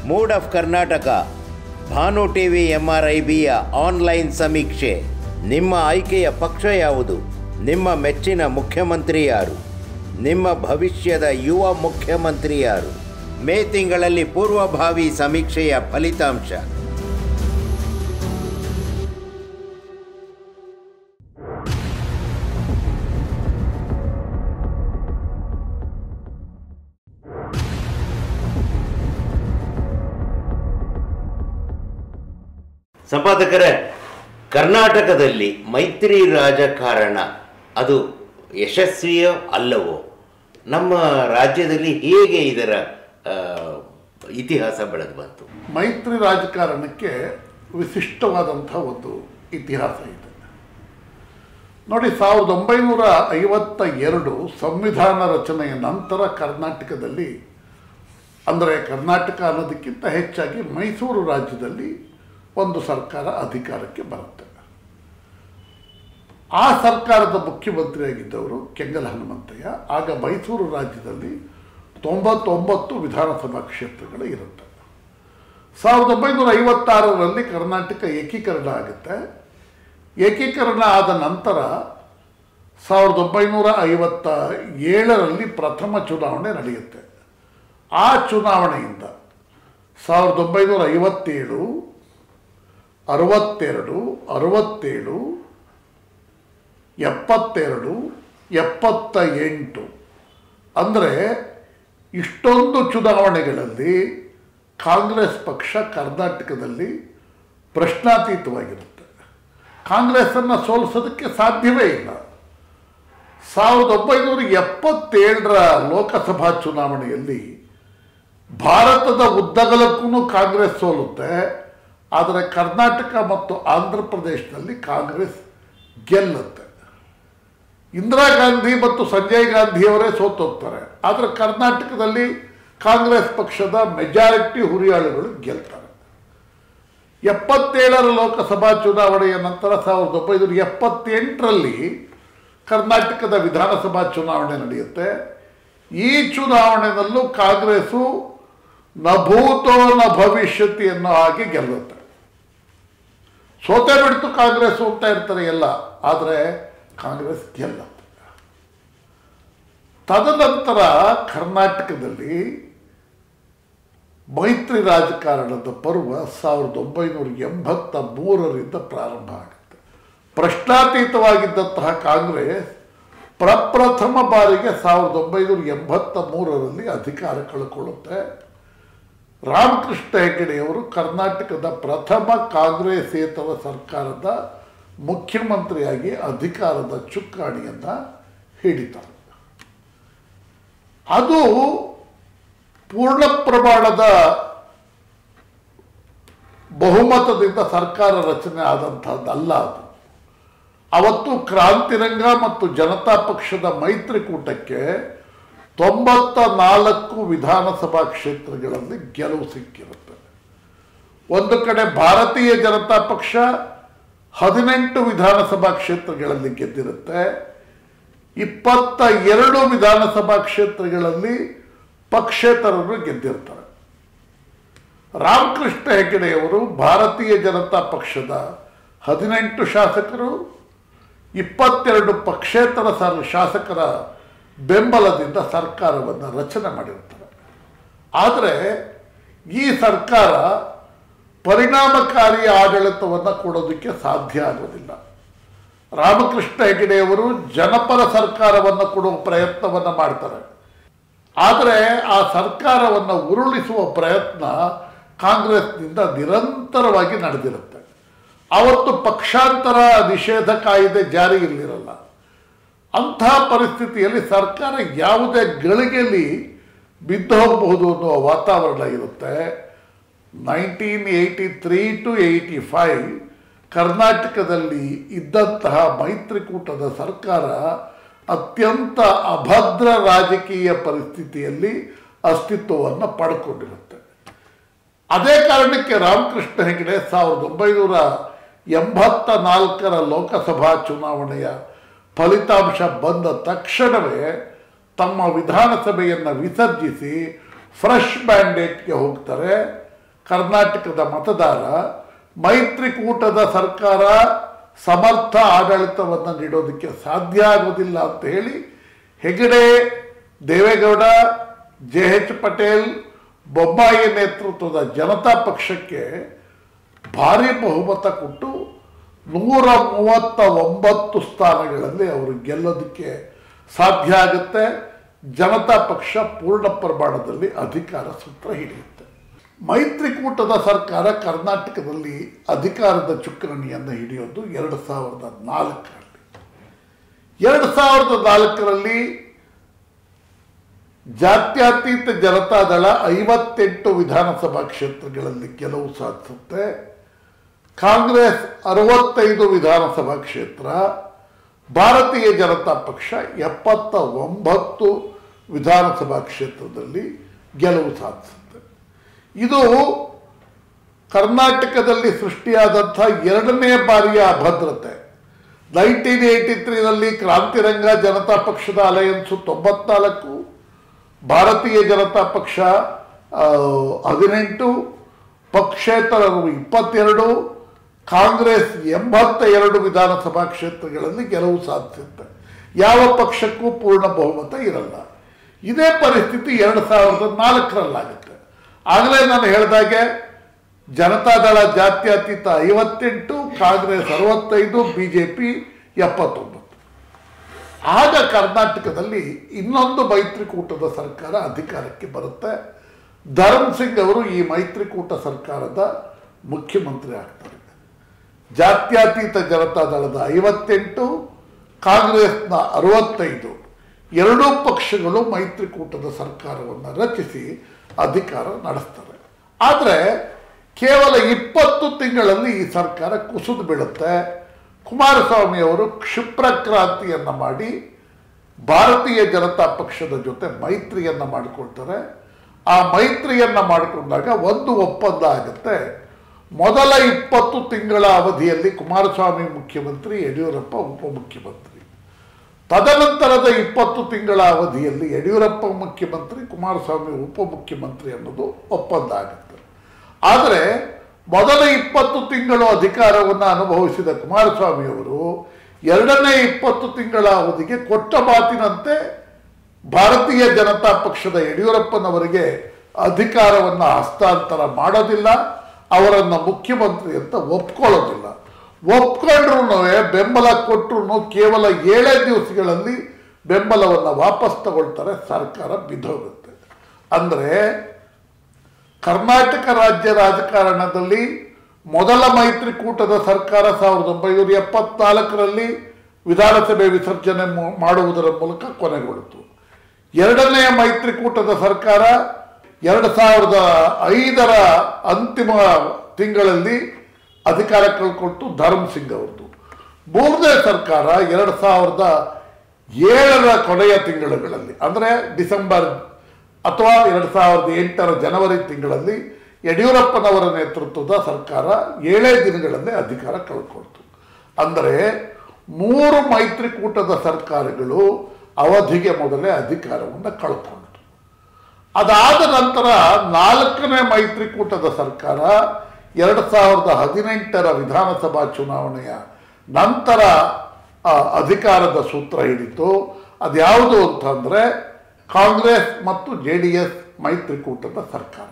mood of Karnataka Bhanu TV ಎಂಆರ್ಐಬಿಯ online ಸಮೀಕ್ಷೆ ನಿಮ್ಮ ಆಯ್ಕೆಯ ಪಕ್ಷ ಯಾವುದು ನಿಮ್ಮ ಮೆಚ್ಚಿನ ಮುಖ್ಯಮಂತ್ರಿ ಯಾರು ನಿಮ್ಮ ಭವಿಷ್ಯದ ಯುವ ಮುಖ್ಯಮಂತ್ರಿ ಯಾರು ಮೇ ತಿಂಗಳಲ್ಲಿ ಪೂರ್ವಭಾವಿ ಸಮೀಕ್ಷೆಯ ಫಲಿತಾಂಶ ಸಂಪಾದಕರೇ ಕರ್ನಾಟಕದಲ್ಲಿ ಮೈತ್ರಿ ರಾಜಕಾರಣ ಅದು ಯಶಸ್ವಿಯೋ ಅಲ್ಲವೋ ನಮ್ಮ ರಾಜ್ಯದಲ್ಲಿ ಹೇಗೆ ಇದರ ಆ, ಇತಿಹಾಸ ಬೆಳೆದು ಬಂತು ಮೈತ್ರಿ ರಾಜಕಾರಣಕ್ಕೆ ವಿಶಿಷ್ಟವಾದಂಥ ಒಂದು ಇತಿಹಾಸ ಇದೆ ನೋಡಿ ಸಾವಿರದ ಒಂಬೈನೂರ ಐವತ್ತ ಎರಡು ಸಂವಿಧಾನ ರಚನೆಯ ನಂತರ ಕರ್ನಾಟಕದಲ್ಲಿ ಅಂದರೆ ಕರ್ನಾಟಕ ಅನ್ನೋದಕ್ಕಿಂತ ಹೆಚ್ಚಾಗಿ ಮೈಸೂರು ರಾಜ್ಯದಲ್ಲಿ ಒಂದು ಸರ್ಕಾರ ಅಧಿಕಾರಕ್ಕೆ ಬರುತ್ತೆ ಆ ಸರ್ಕಾರದ ಮುಖ್ಯಮಂತ್ರಿಯಾಗಿದ್ದವರು ಕೆಂಗಲ್ ಹನುಮಂತಯ್ಯ ಆಗ ಮೈಸೂರು ರಾಜ್ಯದಲ್ಲಿ ತೊಂಬತ್ತೊಂಬತ್ತು ವಿಧಾನಸಭಾ ಕ್ಷೇತ್ರಗಳು ಇರುತ್ತೆ ಸಾವಿರದ ಒಂಬೈನೂರ ಐವತ್ತಾರರಲ್ಲಿ ಕರ್ನಾಟಕ ಏಕೀಕರಣ ಆಗುತ್ತೆ ಏಕೀಕರಣ ಆದ ನಂತರ ಸಾವಿರದ ಒಂಬೈನೂರ ಐವತ್ತ ಏಳರಲ್ಲಿ ಪ್ರಥಮ ಚುನಾವಣೆ ನಡೆಯುತ್ತೆ ಆ ಚುನಾವಣೆಯಿಂದ ಸಾವಿರದ ಒಂಬೈನೂರ ಐವತ್ತೇಳು ಅರವತ್ತೆರಡು ಅರವತ್ತೇಳು ಎಪ್ಪತ್ತೆರಡು ಎಪ್ಪತ್ತ ಎಂಟು ಅಂದರೆ ಇಷ್ಟೊಂದು ಚುನಾವಣೆಗಳಲ್ಲಿ ಕಾಂಗ್ರೆಸ್ ಪಕ್ಷ ಕರ್ನಾಟಕದಲ್ಲಿ ಪ್ರಶ್ನಾತೀತವಾಗಿರುತ್ತೆ ಕಾಂಗ್ರೆಸ್ಸನ್ನು ಸೋಲಿಸೋದಕ್ಕೆ ಸಾಧ್ಯವೇ ಇಲ್ಲ ಸಾವಿರದ ಒಂಬೈನೂರ ಎಪ್ಪತ್ತೇಳರ ಲೋಕಸಭಾ ಚುನಾವಣೆಯಲ್ಲಿ ಭಾರತದ ಉದ್ದಗಲಕ್ಕೂ ಕಾಂಗ್ರೆಸ್ ಸೋಲುತ್ತೆ ಆದರೆ ಕರ್ನಾಟಕ ಮತ್ತು ಆಂಧ್ರ ಪ್ರದೇಶದಲ್ಲಿ ಕಾಂಗ್ರೆಸ್ ಗೆಲ್ಲುತ್ತೆ ಇಂದಿರಾ ಗಾಂಧಿ ಮತ್ತು ಸಂಜಯ್ ಗಾಂಧಿಯವರೇ ಸೋತೋಗ್ತಾರೆ ಆದರೆ ಕರ್ನಾಟಕದಲ್ಲಿ ಕಾಂಗ್ರೆಸ್ ಪಕ್ಷದ ಮೆಜಾರಿಟಿ ಹುರಿಯಾಳುಗಳು ಗೆಲ್ತಾರೆ ಎಪ್ಪತ್ತೇಳರ ಲೋಕಸಭಾ ಚುನಾವಣೆಯ ನಂತರ ಸಾವಿರದ ಒಂಬೈನೂರ ಎಪ್ಪತ್ತೆಂಟರಲ್ಲಿ ಕರ್ನಾಟಕದ ವಿಧಾನಸಭಾ ಚುನಾವಣೆ ನಡೆಯುತ್ತೆ ಈ ಚುನಾವಣೆಯಲ್ಲೂ ಕಾಂಗ್ರೆಸ್ಸು ನ ಭೂತೋ ನ ಭವಿಷ್ಯತಿ ಅನ್ನೋ ಹಾಗೆ ಗೆಲ್ಲುತ್ತೆ ಸೋತೆ ಬಿಡ್ತು ಕಾಂಗ್ರೆಸ್ ಹೋಗ್ತಾ ಇರ್ತಾರೆ ಎಲ್ಲ ಆದರೆ ಕಾಂಗ್ರೆಸ್ ಗೆಲ್ಲುತ್ತೆ ತದನಂತರ ಕರ್ನಾಟಕದಲ್ಲಿ ಮೈತ್ರಿ ರಾಜಕಾರಣದ ಪರ್ವ ಸಾವಿರದ ಒಂಬೈನೂರ ಎಂಬತ್ತ ಮೂರರಿಂದ ಪ್ರಾರಂಭ ಆಗುತ್ತೆ ಪ್ರಶ್ನಾತೀತವಾಗಿದ್ದಂತಹ ಕಾಂಗ್ರೆಸ್ ಪ್ರಪ್ರಥಮ ಬಾರಿಗೆ ಸಾವಿರದ ಒಂಬೈನೂರ ಎಂಬತ್ತ ಮೂರರಲ್ಲಿ ಅಧಿಕಾರ ಕಳ್ಕೊಳ್ಳುತ್ತೆ ರಾಮಕೃಷ್ಣ ಹೆಗಡೆಯವರು ಕರ್ನಾಟಕದ ಪ್ರಥಮ ಕಾಂಗ್ರೆಸ್ಸೇತರ ಸರ್ಕಾರದ ಮುಖ್ಯಮಂತ್ರಿಯಾಗಿ ಅಧಿಕಾರದ ಚುಕ್ಕಾಣಿಯನ್ನು ಹಿಡಿತಾರೆ ಅದು ಪೂರ್ಣ ಪ್ರಮಾಣದ ಬಹುಮತದಿಂದ ಸರ್ಕಾರ ರಚನೆ ಆದಂಥದ್ದಲ್ಲ ಅದು ಅವತ್ತು ಕ್ರಾಂತಿರಂಗ ಮತ್ತು ಜನತಾ ಪಕ್ಷದ ಮೈತ್ರಿಕೂಟಕ್ಕೆ ತೊಂಬತ್ತ ನಾಲ್ಕು ವಿಧಾನಸಭಾ ಕ್ಷೇತ್ರಗಳಲ್ಲಿ ಗೆಲುವು ಸಿಕ್ಕಿರುತ್ತೆ ಒಂದು ಕಡೆ ಭಾರತೀಯ ಜನತಾ ಪಕ್ಷ ಹದಿನೆಂಟು ವಿಧಾನಸಭಾ ಕ್ಷೇತ್ರಗಳಲ್ಲಿ ಗೆದ್ದಿರುತ್ತೆ ಇಪ್ಪತ್ತ ಎರಡು ವಿಧಾನಸಭಾ ಕ್ಷೇತ್ರಗಳಲ್ಲಿ ಪಕ್ಷೇತರರು ಗೆದ್ದಿರ್ತಾರೆ ರಾಮಕೃಷ್ಣ ಹೆಗಡೆಯವರು ಭಾರತೀಯ ಜನತಾ ಪಕ್ಷದ ಹದಿನೆಂಟು ಶಾಸಕರು ಇಪ್ಪತ್ತೆರಡು ಪಕ್ಷೇತರ ಸರ್ ಶಾಸಕರ ಬೆಂಬಲದಿಂದ ಸರ್ಕಾರವನ್ನು ರಚನೆ ಮಾಡಿರ್ತಾರೆ ಆದರೆ ಈ ಸರ್ಕಾರ ಪರಿಣಾಮಕಾರಿ ಆಡಳಿತವನ್ನು ಕೊಡೋದಕ್ಕೆ ಸಾಧ್ಯ ಆಗೋದಿಲ್ಲ ರಾಮಕೃಷ್ಣ ಹೆಗಡೆಯವರು ಜನಪರ ಸರ್ಕಾರವನ್ನು ಕೊಡುವ ಪ್ರಯತ್ನವನ್ನು ಮಾಡ್ತಾರೆ ಆದರೆ ಆ ಸರ್ಕಾರವನ್ನು ಉರುಳಿಸುವ ಪ್ರಯತ್ನ ಕಾಂಗ್ರೆಸ್ನಿಂದ ನಿರಂತರವಾಗಿ ನಡೆದಿರುತ್ತೆ ಅವತ್ತು ಪಕ್ಷಾಂತರ ನಿಷೇಧ ಕಾಯ್ದೆ ಜಾರಿಯಲ್ಲಿರಲ್ಲ ಅಂತಹ ಪರಿಸ್ಥಿತಿಯಲ್ಲಿ ಸರ್ಕಾರ ಯಾವುದೇ ಗಳಿಗೆಯಲ್ಲಿ ಬಿದ್ದು ಹೋಗಬಹುದು ಅನ್ನುವ ವಾತಾವರಣ ಇರುತ್ತೆ nineteen eighty three to eighty five ಕರ್ನಾಟಕದಲ್ಲಿ ಇದ್ದಂತಹ ಮೈತ್ರಿಕೂಟದ ಸರ್ಕಾರ ಅತ್ಯಂತ ಅಭದ್ರ ರಾಜಕೀಯ ಪರಿಸ್ಥಿತಿಯಲ್ಲಿ ಅಸ್ತಿತ್ವವನ್ನು ಪಡ್ಕೊಂಡಿರುತ್ತೆ ಅದೇ ಕಾರಣಕ್ಕೆ ರಾಮಕೃಷ್ಣ ಹೆಗಡೆ ಸಾವಿರದ ಒಂಬೈನೂರ ಎಂಬತ್ತ ನಾಲ್ಕರ ಲೋಕಸಭಾ ಚುನಾವಣೆಯ ಫಲಿತಾಂಶ ಬಂದ ತಕ್ಷಣವೇ ತಮ್ಮ ವಿಧಾನಸಭೆಯನ್ನು ವಿಸರ್ಜಿಸಿ ಫ್ರೆಶ್ ಮ್ಯಾಂಡೇಟ್ಗೆ ಹೋಗ್ತಾರೆ ಕರ್ನಾಟಕದ ಮತದಾರ ಮೈತ್ರಿಕೂಟದ ಸರ್ಕಾರ ಸಮರ್ಥ ಆಡಳಿತವನ್ನು ನೀಡೋದಕ್ಕೆ ಸಾಧ್ಯ ಆಗೋದಿಲ್ಲ ಅಂತ ಹೇಳಿ ಹೆಗಡೆ ದೇವೇಗೌಡ ಜೆ ಎಚ್ ಪಟೇಲ್ ಬೊಮ್ಮಾಯಿ ನೇತೃತ್ವದ ಜನತಾ ಪಕ್ಷಕ್ಕೆ ಭಾರಿ ಬಹುಮತ ಕೊಟ್ಟು ನೂರ ಮೂವತ್ತ ಒಂಬತ್ತು ಸ್ಥಾನಗಳಲ್ಲಿ ಅವರು ಗೆಲ್ಲೋದಕ್ಕೆ ಸಾಧ್ಯ ಆಗುತ್ತೆ ಜನತಾ ಪಕ್ಷ ಪೂರ್ಣ ಪ್ರಮಾಣದಲ್ಲಿ ಅಧಿಕಾರ ಸೂತ್ರ ಹಿಡಿಯುತ್ತೆ ಮೈತ್ರಿಕೂಟದ ಸರ್ಕಾರ ಕರ್ನಾಟಕದಲ್ಲಿ ಅಧಿಕಾರದ ಚುಕ್ಕಾಣಿಯನ್ನು ಹಿಡಿಯೋದು ಎರಡು ಸಾವಿರದ ನಾಲ್ಕರಲ್ಲಿ ಎರಡು ಸಾವಿರದ ನಾಲ್ಕರಲ್ಲಿ ಜಾತ್ಯತೀತ ಜನತಾದಳ ಐವತ್ತೆಂಟು ವಿಧಾನಸಭಾ ಕ್ಷೇತ್ರಗಳಲ್ಲಿ ಗೆಲುವು ಸಾಧಿಸುತ್ತೆ ಕಾಂಗ್ರೆಸ್ ಅರವತ್ತೈದು ವಿಧಾನಸಭಾ ಕ್ಷೇತ್ರ ಭಾರತೀಯ ಜನತಾ ಪಕ್ಷ ಎಪ್ಪತ್ತ ಒಂಬತ್ತು ವಿಧಾನಸಭಾ ಕ್ಷೇತ್ರದಲ್ಲಿ ಗೆಲುವು ಸಾಧಿಸುತ್ತೆ ಇದು ಕರ್ನಾಟಕದಲ್ಲಿ ಸೃಷ್ಟಿಯಾದಂಥ ಎರಡನೇ ಬಾರಿಯ ಅಭದ್ರತೆ ನೈನ್ಟೀನ್ ಏಯ್ಟಿ ತ್ರೀನಲ್ಲಿ ಕ್ರಾಂತಿರಂಗ ಜನತಾ ಪಕ್ಷದ ಅಲಯನ್ಸು ತೊಂಬತ್ನಾಲ್ಕು ಭಾರತೀಯ ಜನತಾ ಪಕ್ಷ ಆ, ಹದಿನೆಂಟು ಪಕ್ಷೇತರರು ಇಪ್ಪತ್ತೆರಡು ಕಾಂಗ್ರೆಸ್ ಎಂಬತ್ತ ಎರಡು ವಿಧಾನಸಭಾ ಕ್ಷೇತ್ರಗಳಲ್ಲಿ ಗೆಲುವು ಸಾಧಿಸುತ್ತೆ ಯಾವ ಪಕ್ಷಕ್ಕೂ ಪೂರ್ಣ ಬಹುಮತ ಇರಲ್ಲ ಇದೇ ಪರಿಸ್ಥಿತಿ ಎರಡು ಸಾವಿರದ ನಾಲ್ಕರಲ್ಲಾಗುತ್ತೆ ಆಗಲೇ ನಾನು ಹೇಳಿದಾಗೆ ಜನತಾದಳ ಜಾತ್ಯತೀತ ಐವತ್ತೆಂಟು ಕಾಂಗ್ರೆಸ್ ಅರವತ್ತೈದು ಬಿ ಜೆ ಪಿ ಎಪ್ಪತ್ತೊಂಬತ್ತು ಆಗ ಕರ್ನಾಟಕದಲ್ಲಿ ಇನ್ನೊಂದು ಮೈತ್ರಿಕೂಟದ ಸರ್ಕಾರ ಅಧಿಕಾರಕ್ಕೆ ಬರುತ್ತೆ ಧರ್ಮ್ ಸಿಂಗ್ ಅವರು ಈ ಮೈತ್ರಿಕೂಟ ಸರ್ಕಾರದ ಮುಖ್ಯಮಂತ್ರಿ ಆಗ್ತಾರೆ ಜಾತ್ಯತೀತ ಜನತಾದಳದ ಐವತ್ತೆಂಟು ಕಾಂಗ್ರೆಸ್ನ ಅರವತ್ತೈದು ಎರಡೂ ಪಕ್ಷಗಳು ಮೈತ್ರಿಕೂಟದ ಸರ್ಕಾರವನ್ನು ರಚಿಸಿ ಅಧಿಕಾರ ನಡೆಸ್ತಾರೆ ಆದರೆ ಕೇವಲ ಇಪ್ಪತ್ತು ತಿಂಗಳಲ್ಲಿ ಈ ಸರ್ಕಾರ ಕುಸಿದು ಬೀಳುತ್ತೆ ಕುಮಾರಸ್ವಾಮಿ ಅವರು ಕ್ಷಿಪ್ರ ಕ್ರಾಂತಿಯನ್ನು ಮಾಡಿ ಭಾರತೀಯ ಜನತಾ ಪಕ್ಷದ ಜೊತೆ ಮೈತ್ರಿಯನ್ನು ಮಾಡಿಕೊಳ್ತಾರೆ ಆ ಮೈತ್ರಿಯನ್ನು ಮಾಡಿಕೊಂಡಾಗ ಒಂದು ಒಪ್ಪಂದ ಆಗುತ್ತೆ ಮೊದಲ ಇಪ್ಪತ್ತು ತಿಂಗಳ ಅವಧಿಯಲ್ಲಿ ಕುಮಾರಸ್ವಾಮಿ ಮುಖ್ಯಮಂತ್ರಿ ಯಡಿಯೂರಪ್ಪ ಉಪಮುಖ್ಯಮಂತ್ರಿ ತದನಂತರದ ಇಪ್ಪತ್ತು ತಿಂಗಳ ಅವಧಿಯಲ್ಲಿ ಯಡಿಯೂರಪ್ಪ ಮುಖ್ಯಮಂತ್ರಿ ಕುಮಾರಸ್ವಾಮಿ ಉಪಮುಖ್ಯಮಂತ್ರಿ ಅನ್ನೋದು ಒಪ್ಪಂದ ಆಗುತ್ತೆ ಆದರೆ ಮೊದಲ ಇಪ್ಪತ್ತು ತಿಂಗಳು ಅಧಿಕಾರವನ್ನು ಅನುಭವಿಸಿದ ಕುಮಾರಸ್ವಾಮಿ ಅವರು ಎರಡನೇ ಇಪ್ಪತ್ತು ತಿಂಗಳ ಅವಧಿಗೆ ಕೊಟ್ಟ ಮಾತಿನಂತೆ ಭಾರತೀಯ ಜನತಾ ಪಕ್ಷದ ಯಡಿಯೂರಪ್ಪನವರಿಗೆ ಅಧಿಕಾರವನ್ನು ಹಸ್ತಾಂತರ ಮಾಡೋದಿಲ್ಲ ಅವರನ್ನು ಮುಖ್ಯಮಂತ್ರಿ ಅಂತ ಒಪ್ಕೊಳ್ಳೋದಿಲ್ಲ ಒಪ್ಕೊಂಡ್ರು ಬೆಂಬಲ ಕೊಟ್ಟರು ಕೇವಲ ಏಳೇ ದಿವಸಗಳಲ್ಲಿ ಬೆಂಬಲವನ್ನು ವಾಪಸ್ ತಗೊಳ್ತಾರೆ ಸರ್ಕಾರ ಬಿದ್ದೋಗುತ್ತೆ ಅಂದರೆ ಕರ್ನಾಟಕ ರಾಜ್ಯ ರಾಜಕಾರಣದಲ್ಲಿ ಮೊದಲ ಮೈತ್ರಿಕೂಟದ ಸರ್ಕಾರ ಸಾವಿರದ ಒಂಬೈನೂರ ಎಪ್ಪತ್ನಾಲ್ಕರಲ್ಲಿ ವಿಧಾನಸಭೆ ವಿಸರ್ಜನೆ ಮು- ಮಾಡುವುದರ ಮೂಲಕ ಕೊನೆಗೊಳ್ಳಿತು ಎರಡನೆಯ ಮೈತ್ರಿಕೂಟದ ಸರ್ಕಾರ ಎರಡು ಸಾವಿರದ ಐದರ ಅಂತಿಮ ತಿಂಗಳಲ್ಲಿ ಅಧಿಕಾರ ಕಳ್ಕೊಟ್ಟು ಧರ್ಮ್ ಸಿಂಗ್ ಅವ್ರದ್ದು ಮೂರನೇ ಸರ್ಕಾರ ಎರಡು ಸಾವಿರದ ಏಳರ ಕೊನೆಯ ತಿಂಗಳುಗಳಲ್ಲಿ ಅಂದರೆ ಡಿಸೆಂಬರ್ ಅಥವಾ ಎರಡು ಸಾವಿರದ ಎಂಟರ ಜನವರಿ ತಿಂಗಳಲ್ಲಿ ಯಡಿಯೂರಪ್ಪನವರ ನೇತೃತ್ವದ ಸರ್ಕಾರ ಏಳೇ ದಿನಗಳಲ್ಲಿ ಅಧಿಕಾರ ಕಳ್ಕೊಳ್ತು ಅಂದರೆ ಮೂರು ಮೈತ್ರಿಕೂಟದ ಸರ್ಕಾರಗಳು ಅವಧಿಗೆ ಮೊದಲೇ ಅಧಿಕಾರವನ್ನು ಕಳ್ಕೊಂಡ್ರು ಅದಾದ ನಂತರ ನಾಲ್ಕನೇ ಮೈತ್ರಿಕೂಟದ ಸರ್ಕಾರ ಎರಡು ಸಾವಿರದ ಹದಿನೆಂಟರ ವಿಧಾನಸಭಾ ಚುನಾವಣೆಯ ನಂತರ ಆ, ಅಧಿಕಾರದ ಸೂತ್ರ ಹಿಡಿತು ಅದ್ಯಾವುದು ಅಂತಂದರೆ ಕಾಂಗ್ರೆಸ್ ಮತ್ತು ಜೆ ಡಿ ಎಸ್ ಮೈತ್ರಿಕೂಟದ ಸರ್ಕಾರ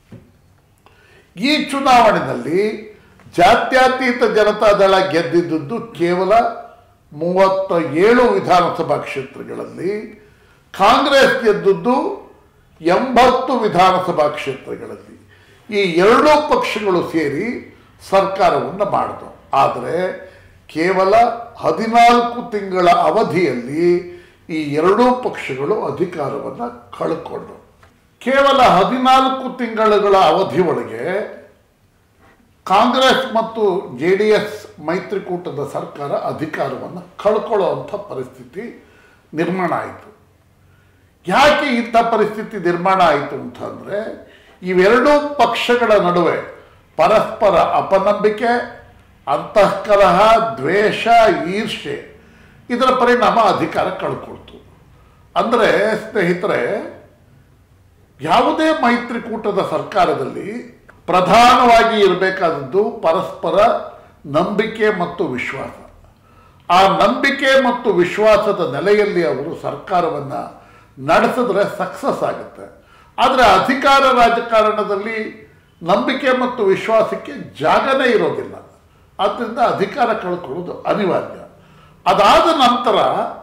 ಈ ಚುನಾವಣೆಯಲ್ಲಿ ಜಾತ್ಯತೀತ ಜನತಾದಳ ಗೆದ್ದಿದ್ದುದು ಕೇವಲ ಮೂವತ್ತ ಏಳು ವಿಧಾನಸಭಾ ಕ್ಷೇತ್ರಗಳಲ್ಲಿ ಕಾಂಗ್ರೆಸ್ ಗೆದ್ದದ್ದು ಎಂಬತ್ತು ವಿಧಾನಸಭಾ ಕ್ಷೇತ್ರಗಳಲ್ಲಿ ಈ ಎರಡೂ ಪಕ್ಷಗಳು ಸೇರಿ ಸರ್ಕಾರವನ್ನು ಮಾಡಿದವು ಆದರೆ ಕೇವಲ ಹದಿನಾಲ್ಕು ತಿಂಗಳ ಅವಧಿಯಲ್ಲಿ ಈ ಎರಡೂ ಪಕ್ಷಗಳು ಅಧಿಕಾರವನ್ನು ಕಳ್ಕೊಂಡವು ಕೇವಲ ಹದಿನಾಲ್ಕು ತಿಂಗಳುಗಳ ಅವಧಿ ಒಳಗೆ ಕಾಂಗ್ರೆಸ್ ಮತ್ತು ಜೆ ಡಿ ಎಸ್ ಮೈತ್ರಿಕೂಟದ ಸರ್ಕಾರ ಅಧಿಕಾರವನ್ನು ಕಳ್ಕೊಳ್ಳುವಂಥ ಪರಿಸ್ಥಿತಿ ನಿರ್ಮಾಣ ಆಯಿತು ಯಾಕೆ ಇಂಥ ಪರಿಸ್ಥಿತಿ ನಿರ್ಮಾಣ ಆಯಿತು ಅಂತಂದರೆ ಇವೆರಡೂ ಪಕ್ಷಗಳ ನಡುವೆ ಪರಸ್ಪರ ಅಪನಂಬಿಕೆ ಅಂತಃಕಲಹ ದ್ವೇಷ ಈರ್ಷೆ ಇದರ ಪರಿಣಾಮ ಅಧಿಕಾರ ಕಳ್ಕೊಳ್ತು ಅಂದರೆ ಸ್ನೇಹಿತರೆ ಯಾವುದೇ ಮೈತ್ರಿಕೂಟದ ಸರ್ಕಾರದಲ್ಲಿ ಪ್ರಧಾನವಾಗಿ ಇರಬೇಕಾದದ್ದು ಪರಸ್ಪರ ನಂಬಿಕೆ ಮತ್ತು ವಿಶ್ವಾಸ ಆ ನಂಬಿಕೆ ಮತ್ತು ವಿಶ್ವಾಸದ ನೆಲೆಯಲ್ಲಿ ಅವರು ಸರ್ಕಾರವನ್ನು ನಡೆಸಿದ್ರೆ ಸಕ್ಸಸ್ ಆಗುತ್ತೆ ಆದರೆ ಅಧಿಕಾರ ರಾಜಕಾರಣದಲ್ಲಿ ನಂಬಿಕೆ ಮತ್ತು ವಿಶ್ವಾಸಕ್ಕೆ ಜಾಗನೇ ಇರೋದಿಲ್ಲ ಆದ್ದರಿಂದ ಅಧಿಕಾರ ಕಳ್ಕೊಳ್ಳೋದು ಅನಿವಾರ್ಯ ಅದಾದ ನಂತರ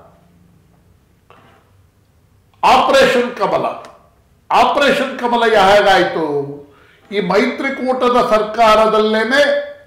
ಆಪರೇಷನ್ ಕಮಲ ಆಪರೇಷನ್ ಕಮಲ ಹೇಗಾಯಿತು ಈ ಮೈತ್ರಿಕೂಟದ ಸರ್ಕಾರದಲ್ಲೇನೆ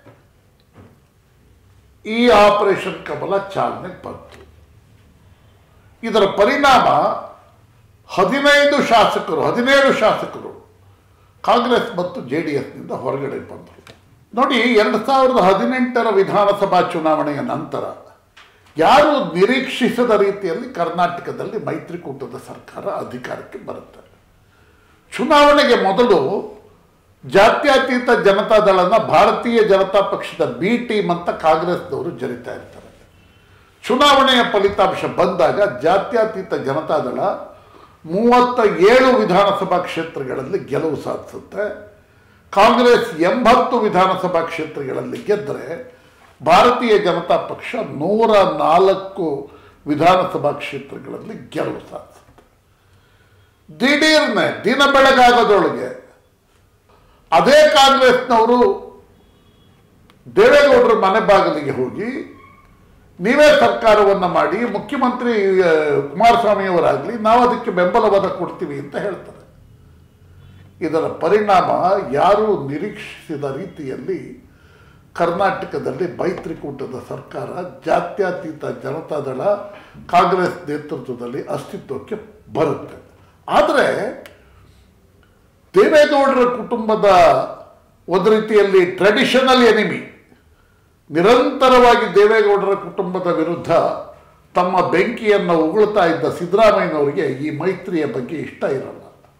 ಈ ಆಪರೇಷನ್ ಕಮಲ ಚಾಲನೆಗೆ ಬಂತು ಇದರ ಪರಿಣಾಮ ಹದಿನೈದು ಶಾಸಕರು ಹದಿನೇಳು ಶಾಸಕರು ಕಾಂಗ್ರೆಸ್ ಮತ್ತು ಜೆ ಡಿ ಎಸ್ನಿಂದ ಹೊರಗಡೆ ಬಂದರು ನೋಡಿ ಎರಡು ಸಾವಿರದ ಹದಿನೆಂಟರ ವಿಧಾನಸಭಾ ಚುನಾವಣೆಯ ನಂತರ ಯಾರು ನಿರೀಕ್ಷಿಸದ ರೀತಿಯಲ್ಲಿ ಕರ್ನಾಟಕದಲ್ಲಿ ಮೈತ್ರಿಕೂಟದ ಸರ್ಕಾರ ಅಧಿಕಾರಕ್ಕೆ ಬರುತ್ತೆ ಚುನಾವಣೆಗೆ ಮೊದಲು ಜಾತ್ಯತೀತ ಜನತಾದಳನ ಭಾರತೀಯ ಜನತಾ ಪಕ್ಷದ ಬಿ ಟೀಮ್ ಅಂತ ಕಾಂಗ್ರೆಸ್ನವರು ಜರಿತಾ ಇರ್ತಾರೆ ಚುನಾವಣೆಯ ಫಲಿತಾಂಶ ಬಂದಾಗ ಜಾತ್ಯತೀತ ಜನತಾದಳ ಮೂವತ್ತ ಏಳು ವಿಧಾನಸಭಾ ಕ್ಷೇತ್ರಗಳಲ್ಲಿ ಗೆಲುವು ಸಾಧಿಸುತ್ತೆ ಕಾಂಗ್ರೆಸ್ ಎಂಬತ್ತು ವಿಧಾನಸಭಾ ಕ್ಷೇತ್ರಗಳಲ್ಲಿ ಗೆದ್ದರೆ ಭಾರತೀಯ ಜನತಾ ಪಕ್ಷ ನೂರ ನಾಲ್ಕು ವಿಧಾನಸಭಾ ಕ್ಷೇತ್ರಗಳಲ್ಲಿ ಗೆಲುವು ಸಾಧಿಸುತ್ತೆ ದಿಢೀರ್ನೆ ದಿನ ಬೆಳಗಾಗೋದ್ರೊಳಗೆ ಅದೇ ಕಾಂಗ್ರೆಸ್ನವರು ದೇವೇಗೌಡರ ಮನೆ ಬಾಗಿಲಿಗೆ ಹೋಗಿ ನೀವೇ ಸರ್ಕಾರವನ್ನು ಮಾಡಿ ಮುಖ್ಯಮಂತ್ರಿ ಆ, ಕುಮಾರಸ್ವಾಮಿಯವರಾಗಲಿ ನಾವು ಅದಕ್ಕೆ ಬೆಂಬಲವನ್ನು ಕೊಡ್ತೀವಿ ಅಂತ ಹೇಳ್ತಾರೆ ಇದರ ಪರಿಣಾಮ ಯಾರೂ ನಿರೀಕ್ಷಿಸಿದ ರೀತಿಯಲ್ಲಿ ಕರ್ನಾಟಕದಲ್ಲಿ ಮೈತ್ರಿಕೂಟದ ಸರ್ಕಾರ ಜಾತ್ಯತೀತ ಜನತಾದಳ ಕಾಂಗ್ರೆಸ್ ನೇತೃತ್ವದಲ್ಲಿ ಅಸ್ತಿತ್ವಕ್ಕೆ ಬರುತ್ತೆ ಆದರೆ ದೇವೇಗೌಡರ ಕುಟುಂಬದ ಒಂದು ರೀತಿಯಲ್ಲಿ ಟ್ರೆಡಿಷನಲ್ ಎನಿಮಿ ನಿರಂತರವಾಗಿ ದೇವೇಗೌಡರ ಕುಟುಂಬದ ವಿರುದ್ಧ ತಮ್ಮ ಬೆಂಕಿಯನ್ನು ಉಗುಳ್ತಾ ಇದ್ದ ಸಿದ್ದರಾಮಯ್ಯನವರಿಗೆ ಈ ಮೈತ್ರಿಯ ಬಗ್ಗೆ ಇಷ್ಟ ಇರಲ್ಲ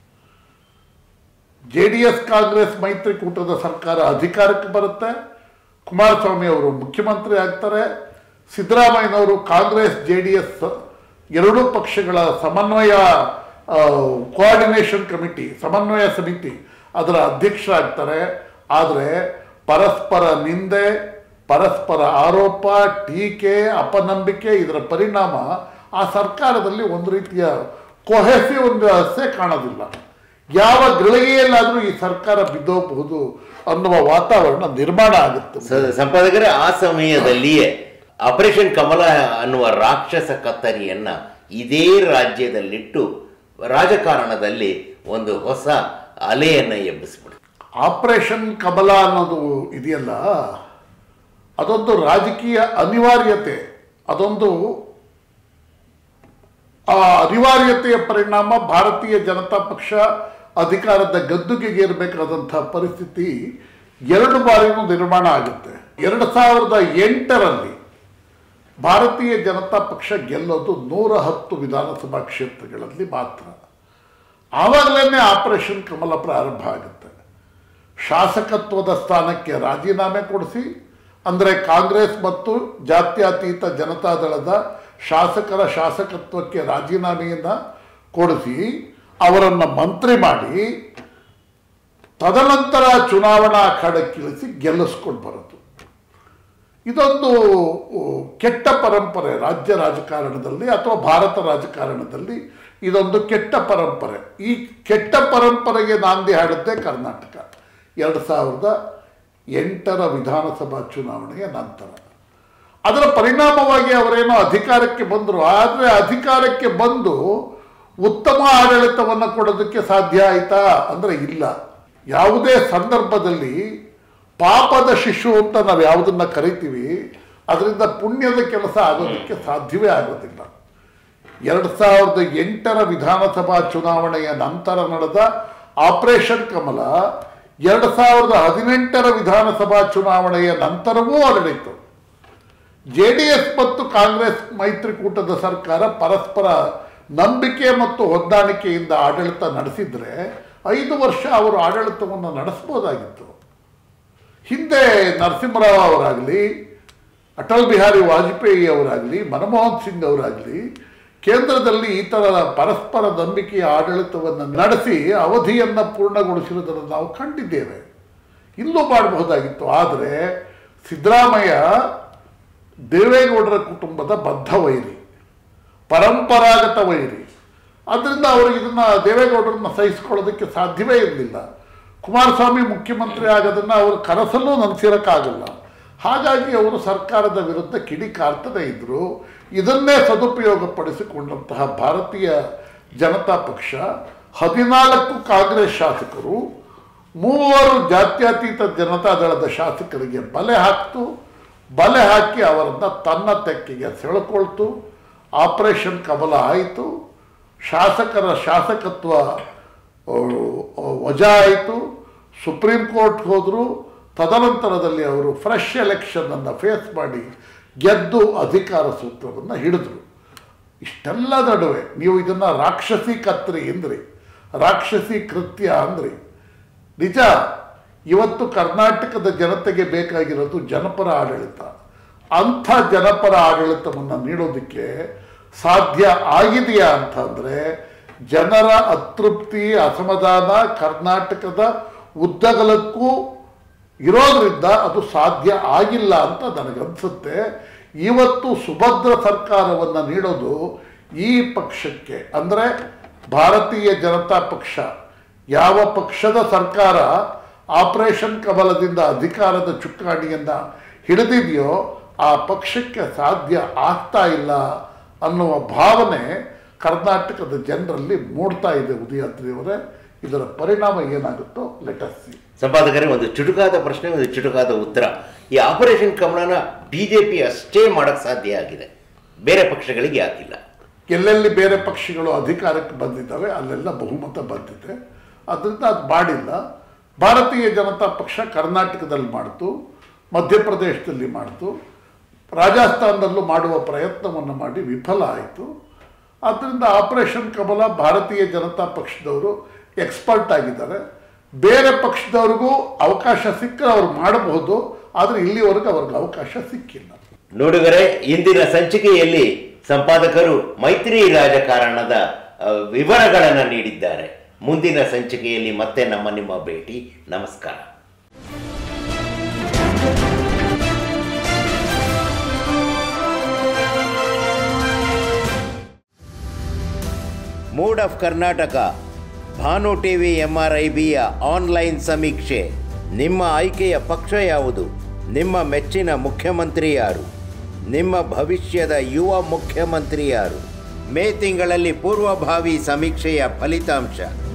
ಜೆ ಡಿ ಎಸ್ ಕಾಂಗ್ರೆಸ್ ಮೈತ್ರಿಕೂಟದ ಸರ್ಕಾರ ಅಧಿಕಾರಕ್ಕೆ ಬರುತ್ತೆ ಕುಮಾರಸ್ವಾಮಿ ಅವರು ಮುಖ್ಯಮಂತ್ರಿ ಆಗ್ತಾರೆ ಸಿದ್ದರಾಮಯ್ಯನವರು ಕಾಂಗ್ರೆಸ್ ಜೆ ಡಿ ಎಸ್ ಎರಡೂ ಪಕ್ಷಗಳ ಸಮನ್ವಯ ಕೋಆರ್ಡಿನೇಷನ್ ಕಮಿಟಿ ಸಮನ್ವಯ ಸಮಿತಿ ಅದರ ಅಧ್ಯಕ್ಷರಾಗ್ತಾರೆ ಆದರೆ ಪರಸ್ಪರ ನಿಂದೆ ಪರಸ್ಪರ ಆರೋಪ ಟೀಕೆ ಅಪನಂಬಿಕೆ ಇದರ ಪರಿಣಾಮ ಆ ಸರ್ಕಾರದಲ್ಲಿ ಒಂದು ರೀತಿಯ ಕೊಹೆಸಿವ್ ಒಂದು ಹಸೆ ಕಾಣೋದಿಲ್ಲ ಯಾವ ಗಳಿಗೆಯಲ್ಲಾದರೂ ಈ ಸರ್ಕಾರ ಬಿದ್ದೋಗಬಹುದು ಅನ್ನುವ ವಾತಾವರಣ ನಿರ್ಮಾಣ ಆಗುತ್ತೆ ಸ- ಸಂಪಾದಕರೇ ಆ ಸಮಯದಲ್ಲಿಯೇ ಆಪರೇಷನ್ ಕಮಲ ಅನ್ನುವ ರಾಕ್ಷಸ ಕತ್ತರಿಯನ್ನ ಇದೇ ರಾಜ್ಯದಲ್ಲಿಟ್ಟು ರಾಜಕಾರಣದಲ್ಲಿ ಒಂದು ಹೊಸ ಅಲೆಯನ್ನು ಎಬ್ಬಿಸ್ಬಿಡು ಆಪರೇಷನ್ ಕಮಲ ಅನ್ನೋದು ಇದೆಯಲ್ಲ ಅದೊಂದು ರಾಜಕೀಯ ಅನಿವಾರ್ಯತೆ ಅದೊಂದು ಆ ಅನಿವಾರ್ಯತೆಯ ಪರಿಣಾಮ ಭಾರತೀಯ ಜನತಾ ಪಕ್ಷ ಅಧಿಕಾರದ ಗದ್ದುಗೆಗೇರಬೇಕಾದಂಥ ಪರಿಸ್ಥಿತಿ ಎರಡು ಬಾರಿನೂ ನಿರ್ಮಾಣ ಆಗುತ್ತೆ ಎರಡು ಸಾವಿರದ ಎಂಟರಲ್ಲಿ ಭಾರತೀಯ ಜನತಾ ಪಕ್ಷ ಗೆಲ್ಲೋದು ನೂರ ಹತ್ತು ವಿಧಾನಸಭಾ ಕ್ಷೇತ್ರಗಳಲ್ಲಿ ಮಾತ್ರ ಆವಾಗಲೇ ಆಪರೇಷನ್ ಕಮಲ ಪ್ರಾರಂಭ ಆಗುತ್ತೆ ಶಾಸಕತ್ವದ ಸ್ಥಾನಕ್ಕೆ ರಾಜೀನಾಮೆ ಕೊಡಿಸಿ ಅಂದರೆ ಕಾಂಗ್ರೆಸ್ ಮತ್ತು ಜಾತ್ಯತೀತ ಜನತಾದಳದ ಶಾಸಕರ ಶಾಸಕತ್ವಕ್ಕೆ ರಾಜೀನಾಮೆಯನ್ನು ಕೊಡಿಸಿ ಅವರನ್ನು ಮಂತ್ರಿ ಮಾಡಿ ತದನಂತರ ಚುನಾವಣಾ ಅಖಾಡಕ್ಕಿಳಿಸಿ ಗೆಲ್ಲಿಸ್ಕೊಂಡು ಬರೋದು ಇದೊಂದು ಉ, ಕೆಟ್ಟ ಪರಂಪರೆ ರಾಜ್ಯ ರಾಜಕಾರಣದಲ್ಲಿ ಅಥವಾ ಭಾರತ ರಾಜಕಾರಣದಲ್ಲಿ ಇದೊಂದು ಕೆಟ್ಟ ಪರಂಪರೆ ಈ ಕೆಟ್ಟ ಪರಂಪರೆಗೆ ನಾಂದಿ ಹಾಡುತ್ತೆ ಕರ್ನಾಟಕ ಎರಡು ಸಾವಿರದ ಎಂಟರ ವಿಧಾನಸಭಾ ಚುನಾವಣೆಯ ನಂತರ ಅದರ ಪರಿಣಾಮವಾಗಿ ಅವರೇನೋ ಅಧಿಕಾರಕ್ಕೆ ಬಂದರು ಆದರೆ ಅಧಿಕಾರಕ್ಕೆ ಬಂದು ಉತ್ತಮ ಆಡಳಿತವನ್ನು ಕೊಡೋದಕ್ಕೆ ಸಾಧ್ಯ ಆಯ್ತಾ ಅಂದರೆ ಇಲ್ಲ ಯಾವುದೇ ಸಂದರ್ಭದಲ್ಲಿ ಪಾಪದ ಶಿಶು ಅಂತ ನಾವು ಯಾವುದನ್ನು ಕರಿತೀವಿ ಅದರಿಂದ ಪುಣ್ಯದ ಕೆಲಸ ಆಗೋದಕ್ಕೆ ಸಾಧ್ಯವೇ ಆಗೋದಿಲ್ಲ ಎರಡು ಸಾವಿರದ ಎಂಟರ ವಿಧಾನಸಭಾ ಚುನಾವಣೆಯ ನಂತರ ನಡೆದ ಆಪರೇಷನ್ ಕಮಲ ಎರಡು ಸಾವಿರದ ಹದಿನೆಂಟರ ವಿಧಾನಸಭಾ ಚುನಾವಣೆಯ ನಂತರವೂ ಹರಡಿತು ಜೆ ಡಿ ಎಸ್ ಮತ್ತು ಕಾಂಗ್ರೆಸ್ ಮೈತ್ರಿಕೂಟದ ಸರ್ಕಾರ ಪರಸ್ಪರ ನಂಬಿಕೆ ಮತ್ತು ಹೊಂದಾಣಿಕೆಯಿಂದ ಆಡಳಿತ ನಡೆಸಿದ್ರೆ ಐದು ವರ್ಷ ಅವರು ಆಡಳಿತವನ್ನು ನಡೆಸ್ಬೋದಾಗಿತ್ತು ಹಿಂದೆ ನರಸಿಂಹರಾವ್ ಅವರಾಗಲಿ ಅಟಲ್ ಬಿಹಾರಿ ವಾಜಪೇಯಿ ಅವರಾಗಲಿ ಮನಮೋಹನ್ ಸಿಂಗ್ ಅವರಾಗಲಿ ಕೇಂದ್ರದಲ್ಲಿ ಈ ಥರ ಪರಸ್ಪರ ನಂಬಿಕೆಯ ಆಡಳಿತವನ್ನು ನಡೆಸಿ ಅವಧಿಯನ್ನು ಪೂರ್ಣಗೊಳಿಸಿರುವುದನ್ನು ನಾವು ಕಂಡಿದ್ದೇವೆ ಇಲ್ಲೂ ಮಾಡಬಹುದಾಗಿತ್ತು ಆದರೆ ಸಿದ್ದರಾಮಯ್ಯ ದೇವೇಗೌಡರ ಕುಟುಂಬದ ಬದ್ಧ ವೈರಿ ಪರಂಪರಾಗತ ವೈರಿ ಅದರಿಂದ ಅವರು ಇದನ್ನು ದೇವೇಗೌಡರನ್ನ ಸಹಿಸ್ಕೊಳ್ಳೋದಕ್ಕೆ ಸಾಧ್ಯವೇ ಇರಲಿಲ್ಲ ಕುಮಾರಸ್ವಾಮಿ ಮುಖ್ಯಮಂತ್ರಿ ಆಗೋದನ್ನು ಅವರು ಕನಸಲ್ಲೂ ನನಸಿರೋಕ್ಕಾಗಲ್ಲ ಹಾಗಾಗಿ ಅವರು ಸರ್ಕಾರದ ವಿರುದ್ಧ ಕಿಡಿಕಾರ್ತದೇ ಇದ್ದರು ಇದನ್ನೇ ಸದುಪಯೋಗಪಡಿಸಿಕೊಂಡಂತಹ ಭಾರತೀಯ ಜನತಾ ಪಕ್ಷ ಹದಿನಾಲ್ಕು ಕಾಂಗ್ರೆಸ್ ಶಾಸಕರು ಮೂವರು ಜಾತ್ಯತೀತ ಜನತಾದಳದ ಶಾಸಕರಿಗೆ ಬಲೆ ಹಾಕ್ತು ಬಲೆ ಹಾಕಿ ಅವರನ್ನು ತನ್ನ ತೆಕ್ಕೆಗೆ ಸೆಳೆಕೊಳ್ತು ಆಪರೇಷನ್ ಕಮಲ ಆಯಿತು ಶಾಸಕರ ಶಾಸಕತ್ವ ಆ, ವಜಾ ಆಯಿತು ಸುಪ್ರೀಂ ಕೋರ್ಟ್ ಹೋದರು ತದನಂತರದಲ್ಲಿ ಅವರು ಫ್ರೆಶ್ ಎಲೆಕ್ಷನನ್ನು ಫೇಸ್ ಮಾಡಿ ಗೆದ್ದು ಅಧಿಕಾರ ಸೂತ್ರವನ್ನು ಹಿಡಿದ್ರು ಇಷ್ಟೆಲ್ಲ ನಡುವೆ ನೀವು ಇದನ್ನು ರಾಕ್ಷಸಿ ಕತ್ರಿ ಅಂದ್ರಿ ರಾಕ್ಷಸಿ ಕೃತ್ಯ ಅಂದ್ರಿ ನಿಜ ಇವತ್ತು ಕರ್ನಾಟಕದ ಜನತೆಗೆ ಬೇಕಾಗಿರೋದು ಜನಪರ ಆಡಳಿತ ಅಂಥ ಜನಪರ ಆಡಳಿತವನ್ನು ನೀಡೋದಕ್ಕೆ ಸಾಧ್ಯ ಆಗಿದೆಯಾ ಅಂತಂದರೆ ಜನರ ಅತೃಪ್ತಿ ಅಸಮಾಧಾನ ಕರ್ನಾಟಕದ ಉದ್ದಗಲಕ್ಕೂ ಇರೋದ್ರಿಂದ ಅದು ಸಾಧ್ಯ ಆಗಿಲ್ಲ ಅಂತ ನನಗನ್ಸುತ್ತೆ ಇವತ್ತು ಸುಭದ್ರ ಸರ್ಕಾರವನ್ನು ನೀಡೋದು ಈ ಪಕ್ಷಕ್ಕೆ ಅಂದರೆ ಭಾರತೀಯ ಜನತಾ ಪಕ್ಷ ಯಾವ ಪಕ್ಷದ ಸರ್ಕಾರ ಆಪರೇಷನ್ ಕಮಲದಿಂದ ಅಧಿಕಾರದ ಚುಕ್ಕಾಣಿಯನ್ನು ಹಿಡಿದಿದೆಯೋ ಆ ಪಕ್ಷಕ್ಕೆ ಸಾಧ್ಯ ಆಗ್ತಾ ಇಲ್ಲ ಅನ್ನುವ ಭಾವನೆ ಕರ್ನಾಟಕದ ಜನರಲ್ಲಿ ಮೂಡ್ತಾ ಇದೆ ಉದಯಾದ್ರಿಯವರೇ ಇದರ ಪರಿಣಾಮ ಏನಾಗುತ್ತೋ ಲೆಟಸ್ ಸಂಪಾದಕರೇ ಒಂದು ಚುಟುಕಾದ ಪ್ರಶ್ನೆ ಒಂದು ಚುಟುಕಾದ ಉತ್ತರ ಈ ಆಪರೇಷನ್ ಕಮಲನ ಬಿ ಜೆ ಪಿ ಅಷ್ಟೇ ಮಾಡೋಕ್ಕೆ ಸಾಧ್ಯ ಆಗಿದೆ ಬೇರೆ ಪಕ್ಷಗಳಿಗೆ ಆಗಿಲ್ಲ ಎಲ್ಲೆಲ್ಲಿ ಬೇರೆ ಪಕ್ಷಗಳು ಅಧಿಕಾರಕ್ಕೆ ಬಂದಿದ್ದಾವೆ ಅಲ್ಲೆಲ್ಲ ಬಹುಮತ ಬಂದಿದೆ ಅದರಿಂದ ಅದು ಮಾಡಿಲ್ಲ ಭಾರತೀಯ ಜನತಾ ಪಕ್ಷ ಕರ್ನಾಟಕದಲ್ಲಿ ಮಾಡ್ತು ಮಧ್ಯಪ್ರದೇಶದಲ್ಲಿ ಮಾಡ್ತು ರಾಜಸ್ಥಾನದಲ್ಲೂ ಮಾಡುವ ಪ್ರಯತ್ನವನ್ನು ಮಾಡಿ ವಿಫಲ ಆಯಿತು ಆದ್ದರಿಂದ ಆಪರೇಷನ್ ಕಮಲ ಭಾರತೀಯ ಜನತಾ ಪಕ್ಷದವರು ಎಕ್ಸ್ಪರ್ಟ್ ಆಗಿದ್ದಾರೆ ಬೇರೆ ಪಕ್ಷದವ್ರಿಗೂ ಅವಕಾಶ ಸಿಕ್ಕರೆ ಅವ್ರು ಮಾಡಬಹುದು ಆದರೆ ಇಲ್ಲಿವರೆಗೂ ಅವ್ರಿಗೆ ಅವಕಾಶ ಸಿಕ್ಕಿಲ್ಲ ನೋಡಿದರೆ ಇಂದಿನ ಸಂಚಿಕೆಯಲ್ಲಿ ಸಂಪಾದಕರು ಮೈತ್ರಿ ರಾಜಕಾರಣದ ಆ, ವಿವರಗಳನ್ನು ನೀಡಿದ್ದಾರೆ ಮುಂದಿನ ಸಂಚಿಕೆಯಲ್ಲಿ ಮತ್ತೆ ನಮ್ಮ ನಿಮ್ಮ ಭೇಟಿ ನಮಸ್ಕಾರ mood of Karnataka Bhanu TV M R I ಬಿಯ ಆನ್ಲೈನ್ ಸಮೀಕ್ಷೆ ನಿಮ್ಮ ಆಯ್ಕೆಯ ಪಕ್ಷ ಯಾವುದು ನಿಮ್ಮ ಮೆಚ್ಚಿನ ಮುಖ್ಯಮಂತ್ರಿ ಯಾರು ನಿಮ್ಮ ಭವಿಷ್ಯದ ಯುವ ಮುಖ್ಯಮಂತ್ರಿ ಯಾರು ಮೇ ತಿಂಗಳಲ್ಲಿ ಪೂರ್ವಭಾವಿ ಸಮೀಕ್ಷೆಯ ಫಲಿತಾಂಶ